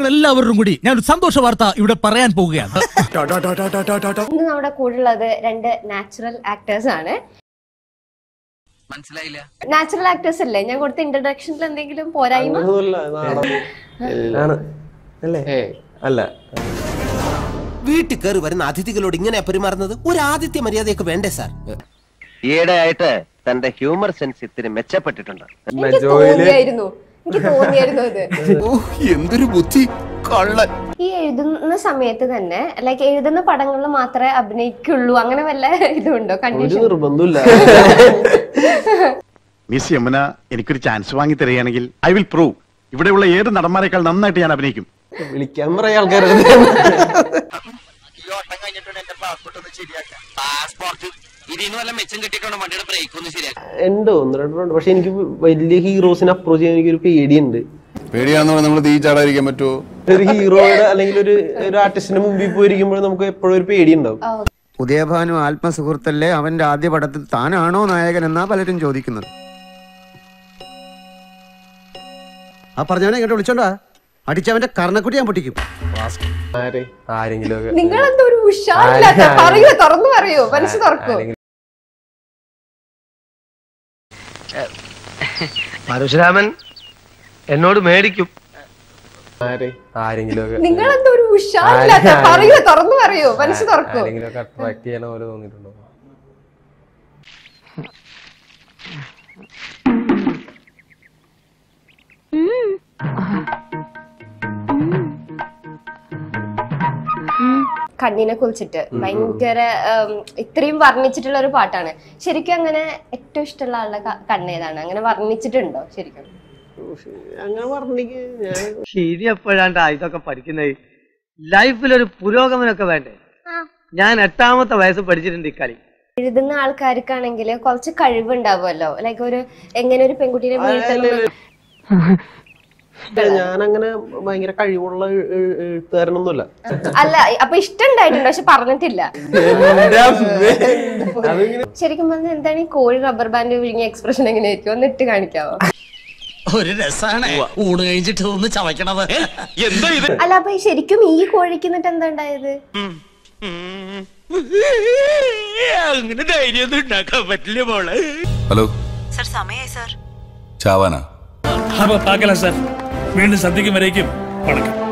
നിങ്ങൾ എല്ലാവരും കൂടി ഞാൻ ഒരു സന്തോഷ വാർത്ത ഇവിടെ പറയാൻ പോവുകയാണ് ഇന്ന് നമ്മുടെ കൂടെ ഉള്ളത് രണ്ട് നാച്ചുറൽ ആക്ടേഴ്സ് ആണ് മനസ്സിലായില്ല നാച്ചുറൽ ആക്ടേഴ്സ് അല്ലേ ഞാൻ കൊടുത്ത ഇൻട്രഡക്ഷനിൽ എന്തെങ്കിലും പോരായ്മ ആണ് അല്ലേ അല്ല വീട്ടിൽ കയറി വരുന്ന അതിഥികളോട് ഇങ്ങനെ പെരുമാറുന്നത് ഒരു ആദിത്യ മര്യാദയൊക്കെ വേണ്ടേ സാർ ഈയിടെയായിട്ട് തന്റെ ഹ്യൂമർ സെൻസ് ഇത്തിരി മെച്ചപ്പെട്ടിട്ടുണ്ട് എനിക്ക് ജോയില് തോന്നിയായിരുന്നു എനിക്ക് തോന്നിയായിരുന്നു അത് എന്തൊരു ബുദ്ധി കള്ളൻ ഈ എഴുതുന്ന സമയത്ത് തന്നെ ലൈക്ക് എഴുതുന്ന പടങ്ങളിൽ മാത്രമേ അഭിനയിക്കുള്ളൂ അങ്ങനെ വല്ല ഇതുണ്ടോ ഒരു കണ്ടീഷൻ നിർബന്ധമില്ല മിസ് യമുന എനിക്കൊരു ചാൻസ് വാങ്ങി തരികയാണെങ്കിൽ ഐ വിൽ പ്രൂവ് ഇവിടെയുള്ള ഏത് നടന്മാരെക്കാൾ നന്നായിട്ട് ഞാൻ അഭിനയിക്കും വിളിക്കാൻ പറയാ ആൾക്കാരെ പാസ്പോർട്ട് ഇതിന്ന് വല്ല മെച്ചം കിട്ടിയിട്ടുണ്ട് വണ്ടിയുടെ ബ്രേക്ക് ഒന്ന് ശരിയാക്കാം ഉണ്ട് ഒന്ന് രണ്ടെണ്ണം പക്ഷെ എനിക്ക് വലിയ ഹീറോസിനെ അപ്രോച്ച് ചെയ്യാൻ എനിക്കൊരു പേടിയുണ്ട് പേടിയാണെന്ന് പറഞ്ഞാൽ നമ്മൾ തീ ചാടാതിരിക്കാൻ പറ്റുമോ ഒരു ഹീറോയുടെ അല്ലെങ്കിൽ ഒരു ഒരു ആർട്ടിസ്റ്റിന്റെ മുമ്പിൽ പോയിരിക്കുമ്പോൾ നമുക്ക് എപ്പോഴും ഒരു പേടിയുണ്ടാവും ഉദയഭാനു ആത്മസുഹൃത്തല്ലേ അവന്റെ ആദ്യ പടത്തിൽ താനാണോ നായകൻ എന്നാ പലരും ചോദിക്കുന്നത് ആ പറഞ്ഞവനെ ഇങ്ങോട്ട് വിളിച്ചോണ്ടാ അടിച്ചവന്റെ കർണക്കുട്ടി ഞാൻ പൊട്ടിക്കും ആരെ ആരെങ്കിലും ഒക്കെ നിങ്ങൾ എന്തോ ഒരു ഉഷാറില്ലാത്ത പറയൂ തുറന്നു പറയൂ മനസ്സ് തുറക്കൂ പരശുരാമൻ എന്നോട് മേടിക്കും ആരെ ആരെങ്കിലും ഒക്കെ നിങ്ങൾ എന്തോ ഒരു ഉഷാറില്ലാത്ത പറയൂ തുറന്നു പറയൂ മനസ്സ് തുറക്കൂ ആരെങ്കിലും ഒക്കെ അട്രാക്ട് ചെയ്യണ പോലെ തോന്നിയിട്ടുണ്ടോ കണ്ണിനെ കുറിച്ചിട്ട് ഭയങ്കര ഉം, ഇത്രയും വർണ്ണിച്ചിട്ടുള്ള ഒരു പാട്ടാണ് ശരിക്കും അങ്ങനെ ഏറ്റവും ഇഷ്ടമുള്ള ആളുടെ ക- കണ്ണേതാണ് അങ്ങനെ വർണ്ണിച്ചിട്ടുണ്ടോ ശരിക്കും അങ്ങനെ പറഞ്ഞിക്ക് ഞാൻ ശരി എപ്പോഴാണ്ടാ ഇതൊക്കെ പഠിക്കുന്നത് ലൈഫിൽ ഒരു പുരോഗമനമൊക്കെ വേണ്ടേ ഞാൻ എട്ടാമത്തെ വയസ്സ് പഠിച്ചിട്ടുണ്ട് ഇക്കളി എഴുതുന്ന ആൾക്കാർക്കാണെങ്കിൽ കുറച്ച് കഴിവുണ്ടാവുമല്ലോ ലൈക്ക് ഒരു എങ്ങനെ ഒരു പെൺകുട്ടീനെ വീഴ്ത്തണം ഞാൻ അങ്ങനെ ഭയങ്കര കഴിവുള്ള എഴു- എഴു- എഴുത്തുകാരനൊന്നുമല്ല അല്ല അപ്പൊ ഇഷ്ടം ഉണ്ടായിട്ടുണ്ട് പക്ഷെ പറഞ്ഞിട്ടില്ല ശരിക്കും പറഞ്ഞാൽ എന്താണ് ഈ കോഴി റബ്ബർ ബാൻഡ് വിഴുങ്ങിയ എക്സ്പ്രഷൻ എങ്ങനെയായിരിക്കും ഒന്ന് ഇട്ട് കാണിക്കാവോ ഒരു രസാണ് ഊണ് കഴിഞ്ഞിട്ട് ഒന്ന് ചവയ്ക്കണത് എന്താ ഇത് അല്ല അപ്പൊ ഈ ശരിക്കും ഈ കോഴിക്ക് എന്നിട്ട് എന്താ ഉണ്ടായത് അങ്ങനെ ധൈര്യം ഒന്നും ഉണ്ടാക്കാൻ പറ്റില്ല മോളെ ഹലോ സർ സമയായി സർ ചാവാനാ അപ്പൊ പാക്കല സാർ വീണ്ടും സന്ധിക്കും വരേക്കും വണക്കം